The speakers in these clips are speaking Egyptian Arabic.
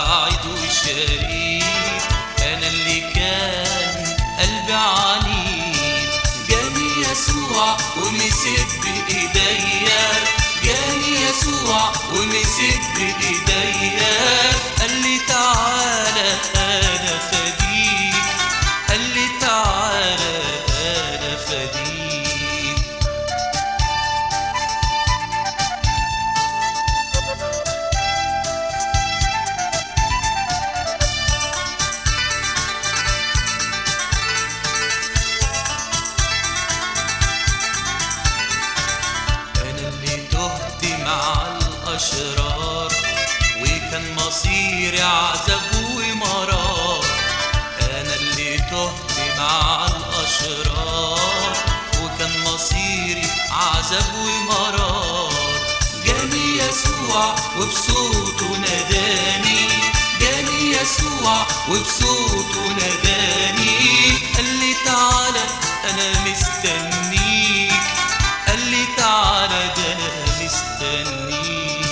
سعيد وشريك أنا اللي كان قلبي عنيد جاني يسوع ومسك بإيديا جاني يسوع ومسك بإيديا قال لي تعالى أنا فديك قال لي تعالى أنا فديك أنا اللي تهت مع الأشرار وكان مصيري عذاب ومرار أنا اللي تهت مع الأشرار وكان مصيري عذاب ومرار جاني يسوع وبصوته ناداني جاني يسوع وبصوته ناداني قال لي تعالى أنا مستنيك قال لي تعالى ده أنا مستنيك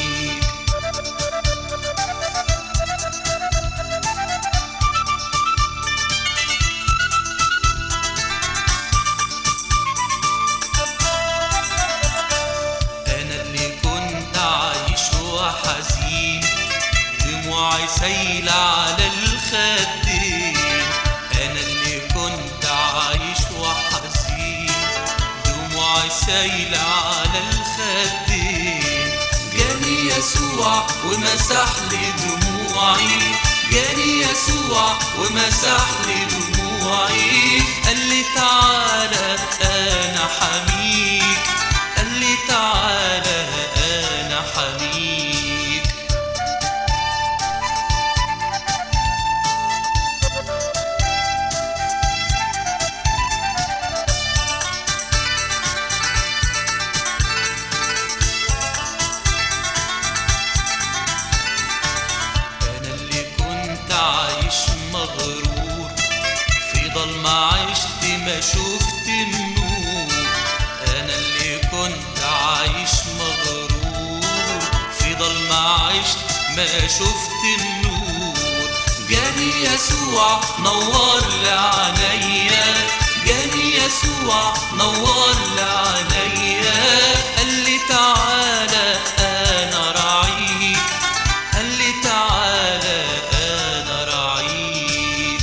أنا اللي كنت عايش وحزين دموعي سايلة على الخدين أنا اللي كنت عايش وحزين دموعي سايلة على الخدين جاني يسوع ومسح لي دموعي جاني يسوع ومسح لي دموعي قال لي تعالى أنا حميك قال لي تعالى أنا حميك أنا اللي كنت عايش مغرور في ضلمة عشت ما شفت النور أنا اللي كنت عايش مغرور في ضلمة عشت ما شفت النور جاني يسوع نور لي عينيا جاني يسوع نور لي عينيا قال لي تعالى أنا راعيك قال لي تعالى أنا راعيك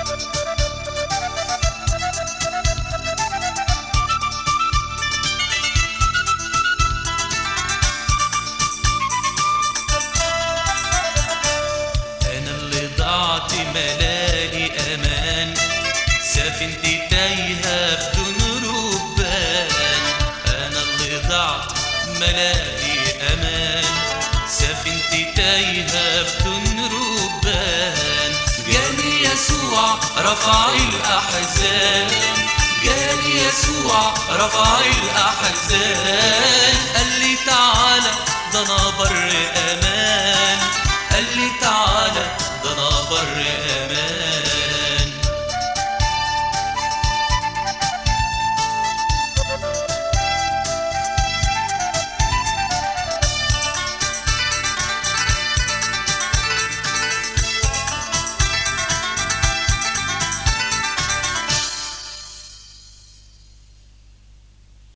أنا اللي ضعت ملالي أمان سفينتي تايهة بدون ربان أنا اللي ضعت ملالي أمان سفينتي تايهة بدون ربان جاني يسوع رفع الأحزان جاني يسوع رفع الأحزان